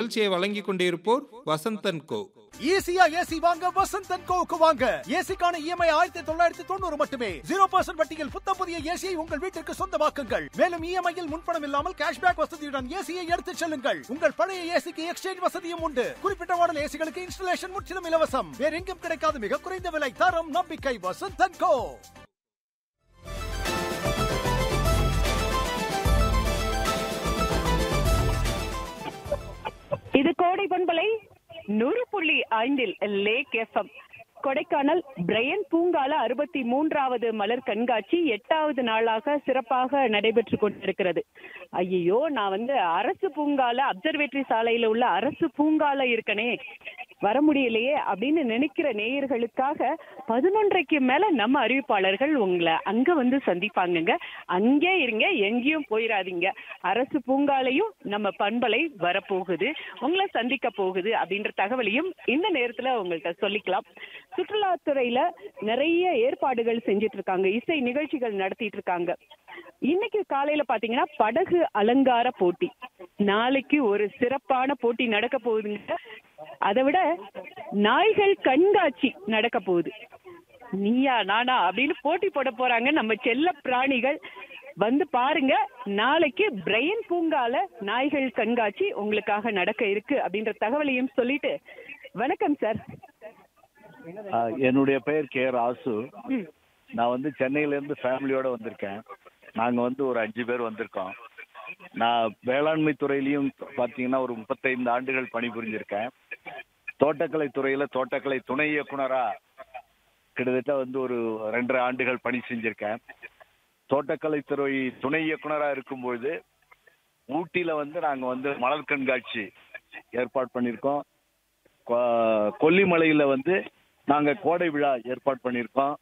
இந்நிகழ்ச்சியை வழங்கிக் கொண்டிருப்போர் வசந்தன் கோ ஈஸியா ஏசி வாங்க வசந்தன் கோவுக்கு வாங்க ஏசிக்கான இஎம்ஐ ஆயிரத்தி தொள்ளாயிரத்தி தொண்ணூறு மட்டுமே ஜீரோ பர்சன்ட் வட்டியில் புத்தம் புதிய ஏசியை உங்கள் வீட்டிற்கு சொந்தமாக்குங்கள் மேலும் இஎம்ஐயில் முன்பணம் இல்லாமல் கேஷ்பேக் வசதியுடன் ஏசியை எடுத்துச் செல்லுங்கள் உங்கள் பழைய ஏசிக்கு எக்ஸ்சேஞ்ச் வசதியும் உண்டு குறிப்பிட்ட மாடல் ஏசிகளுக்கு இன்ஸ்டலேஷன் முற்றிலும் இலவசம் வேற எங்கும் கிடைக்காத மிக குறைந்த விலை தரம் நம்பிக்கை வசந்தன் கோ இது கோடை பண்பலை நூறு புள்ளி ஐந்தில் லேக் எஃப்எம் கொடைக்கானல் பிரையன் பூங்கால அறுபத்தி மூன்றாவது மலர் கண்காட்சி எட்டாவது நாளாக சிறப்பாக நடைபெற்று கொண்டிருக்கிறது ஐயோ நான் வந்து அரசு பூங்கால அப்சர்வேட்டரி சாலையில உள்ள அரசு பூங்கால இருக்கனே வர முடியலையே அப்படின்னு நினைக்கிற நேயர்களுக்காக பதினொன்றைக்கு மேல நம்ம அறிவிப்பாளர்கள் உங்களை அங்க வந்து சந்திப்பாங்கங்க அங்கே இருங்க எங்கேயும் போயிடாதீங்க அரசு பூங்காலையும் நம்ம பண்பலை வரப்போகுது உங்களை சந்திக்க போகுது அப்படின்ற தகவலையும் இந்த நேரத்துல உங்கள்கிட்ட சொல்லிக்கலாம் சுற்றுலாத்துறையில நிறைய ஏற்பாடுகள் செஞ்சிட்டு இருக்காங்க இசை நிகழ்ச்சிகள் நடத்திட்டு இருக்காங்க இன்னைக்கு காலையில பாத்தீங்கன்னா படகு அலங்கார போட்டி நாளைக்கு ஒரு சிறப்பான போட்டி நடக்க போகுதுங்க அதை விட நாய்கள் கண்காட்சி நடக்க போகுது நீயா நானா அப்படின்னு போட்டி போட போறாங்க நம்ம செல்ல பிராணிகள் வந்து பாருங்க நாளைக்கு பிரெயின் பூங்கால நாய்கள் கண்காட்சி உங்களுக்காக நடக்க இருக்கு அப்படின்ற தகவலையும் சொல்லிட்டு வணக்கம் சார் ஆ, என்னுடைய பெயர் கே ராசு நான் வந்து சென்னையில இருந்து ஃபேமிலியோட வந்திருக்கேன் நாங்க வந்து ஒரு அஞ்சு பேர் வந்திருக்கோம் நான் வேளாண்மை துறையிலையும் பார்த்தீங்கன்னா ஒரு முப்பத்தைந்து ஆண்டுகள் பணிபுரிஞ்சிருக்கேன் தோட்டக்கலை துறையில தோட்டக்கலை துணை இயக்குனரா கிட்டத்தட்ட வந்து ஒரு ரெண்டரை ஆண்டுகள் பணி செஞ்சிருக்கேன் தோட்டக்கலை துறை துணை இயக்குனரா இருக்கும்பொழுது ஊட்டியில வந்து நாங்க வந்து மலர் கண்காட்சி ஏற்பாடு பண்ணியிருக்கோம் கொ- கொல்லிமலையில வந்து நாங்க கோடை விழா ஏற்பாடு பண்ணியிருக்கோம்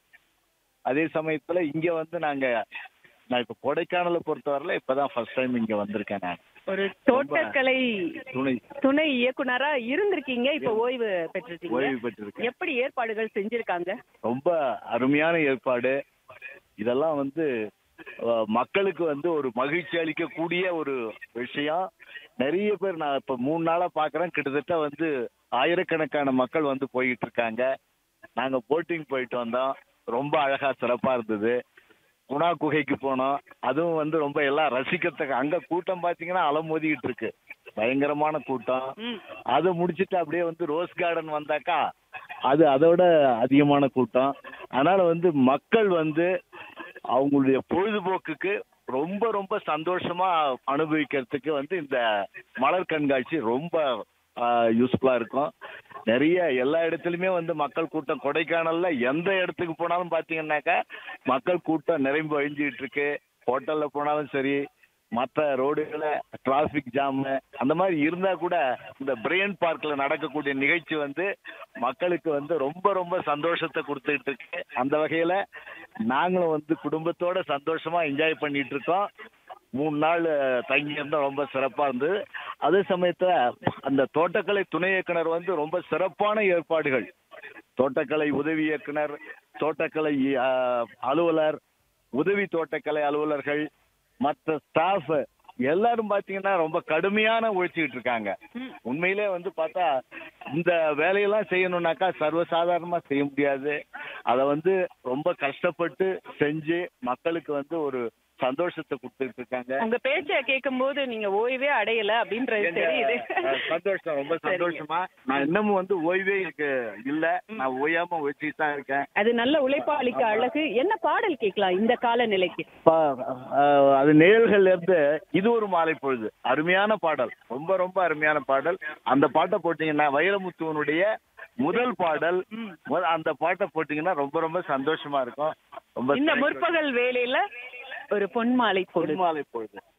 அதே சமயத்துல இங்க வந்து நாங்க நான் இப்ப கொடைக்கானலை பொறுத்தவரையில இப்பதான் ஃபர்ஸ்ட் டைம் இங்க வந்திருக்கேன் நான் ஒரு தோட்டக்கலை துணை துணை இயக்குனரா இருந்திருக்கீங்க இப்ப ஓய்வு பெற்றிருக்கீங்க ஓய்வு பெற்றிருக்கேன் எப்படி ஏற்பாடுகள் செஞ்சிருக்காங்க ரொம்ப அருமையான ஏற்பாடு இதெல்லாம் வந்து அஹ், மக்களுக்கு வந்து ஒரு மகிழ்ச்சி அளிக்கக்கூடிய ஒரு விஷயம் நிறைய பேர் நான் இப்ப மூணு நாளா பாக்குறேன் கிட்டத்தட்ட வந்து ஆயிரக்கணக்கான மக்கள் வந்து போயிட்டு இருக்காங்க நாங்க போட்டிங் போயிட்டு வந்தோம் ரொம்ப அழகா சிறப்பா இருந்தது குணா குகைக்கு போனோம் அதுவும் வந்து ரொம்ப எல்லாம் ரசிக்கத்தக்க அங்க கூட்டம் பாத்தீங்கன்னா அலமோதிக்கிட்டு இருக்கு பயங்கரமான கூட்டம் ம். அதை முடிச்சிட்டு அப்படியே வந்து ரோஸ் கார்டன் வந்தாக்கா அது அதோட அதிகமான கூட்டம் அதனால வந்து மக்கள் வந்து அவங்களுடைய பொழுதுபோக்குக்கு ரொம்ப ரொம்ப சந்தோஷமா அனுபவிக்கிறதுக்கு வந்து இந்த மலர் கண்காட்சி ரொம்ப யூஸ்ஃபுல்லா இருக்கும் நிறைய எல்லா இடத்துலயுமே வந்து மக்கள் கூட்டம் கொடைக்கானல்ல எந்த இடத்துக்கு போனாலும் பாத்தீங்கன்னாக்கா மக்கள் கூட்டம் நிரம்பி வழிஞ்சிட்டு இருக்கு ஹோட்டல்ல போனாலும் சரி மற்ற ரோடுகள டிராபிக் ஜாம் அந்த மாதிரி இருந்தா கூட இந்த பிரெயின் பார்க்ல நடக்கக்கூடிய நிகழ்ச்சி வந்து மக்களுக்கு வந்து ரொம்ப ரொம்ப சந்தோஷத்தை கொடுத்துட்டு இருக்கு அந்த வகையில நாங்களும் வந்து குடும்பத்தோட சந்தோஷமா என்ஜாய் பண்ணிட்டு இருக்கோம் மூணு நாள் அஹ், தங்கி இருந்தா ரொம்ப சிறப்பா இருந்தது அதே சமயத்துல அந்த தோட்டக்கலை துணை இயக்குனர் வந்து ரொம்ப சிறப்பான ஏற்பாடுகள் தோட்டக்கலை உதவி இயக்குனர் தோட்டக்கலை அஹ், அலுவலர் உதவி தோட்டக்கலை அலுவலர்கள் மற்ற ஸ்டாஃப் எல்லாரும் பாத்தீங்கன்னா ரொம்ப கடுமையான உழைச்சிக்கிட்டு இருக்காங்க உண்மையிலே வந்து பார்த்தா இந்த வேலையெல்லாம் செய்யணும்னாக்கா சர்வசாதாரணமா செய்ய முடியாது அதை வந்து ரொம்ப கஷ்டப்பட்டு செஞ்சு மக்களுக்கு வந்து ஒரு சந்தோஷத்தை கொடுத்துட்டு இருக்காங்க உங்க பேச்ச கேட்கும் போது நீங்க ஓய்வே அடையல அப்படின்றது எங்க, தெரியுது அஹ், சந்தோஷம் ரொம்ப சரிங்க. சந்தோஷமா நான் இன்னமும் வந்து ஓய்வே எனக்கு இல்ல நான் ஓயாம வச்சுட்டு தான் இருக்கேன் அது நல்ல உழைப்பாளிக்க அழகு என்ன பாடல் கேட்கலாம் இந்த கால நிலைக்கு ப- அஹ், அது நேயல்கள்ல இருந்து இது ஒரு மாலை பொழுது அருமையான பாடல் ரொம்ப ரொம்ப அருமையான பாடல் அந்த பாட்டை போட்டீங்கன்னா வைரமுத்துவனுடைய முதல் பாடல் முத- அந்த பாட்டை போட்டீங்கன்னா ரொம்ப ரொம்ப சந்தோஷமா இருக்கும் ரொம்ப இந்த thank you. முற்பகல் வேலையில ஒரு பொன்மாலை பொழுது மாலை பொழுது